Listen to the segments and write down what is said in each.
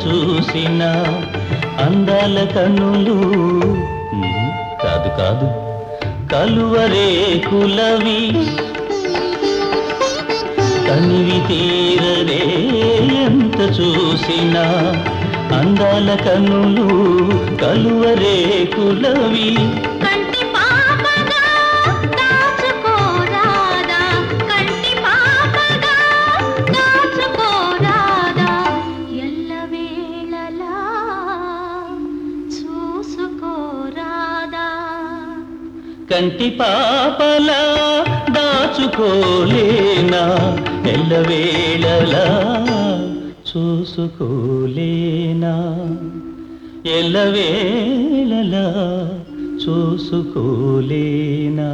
చూసిన అందాల కన్నులు ఉమ్, కాదు కాదు కలువరే కులవి కనివి తీరరే ఎంత చూసినా అందాల కన్నులు కలువరే కులవి కంటి పాపగా దాచుకోరాదా కంటి పాపగా దాచుకోరాదా ఎల్లవేళలా చూసుకోరాదా కంటి పాపలా దాచుకోలేనా ఎల్లవేళలా చూసుకోలేనా ఎల్లవేళలా చూసుకోలేనా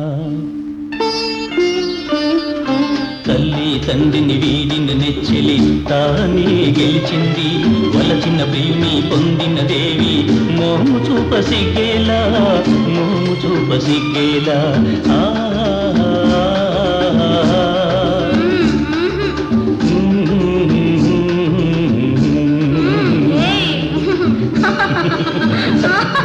తల్లి తండ్రిని వీడిన నెచ్చెలి తానే గెలిచింది వలచిన ప్రియుని పొందిన దేవి మోము చూప సిగ్గేలా మోము చూప సిగ్గేలా ఆ ఏయ్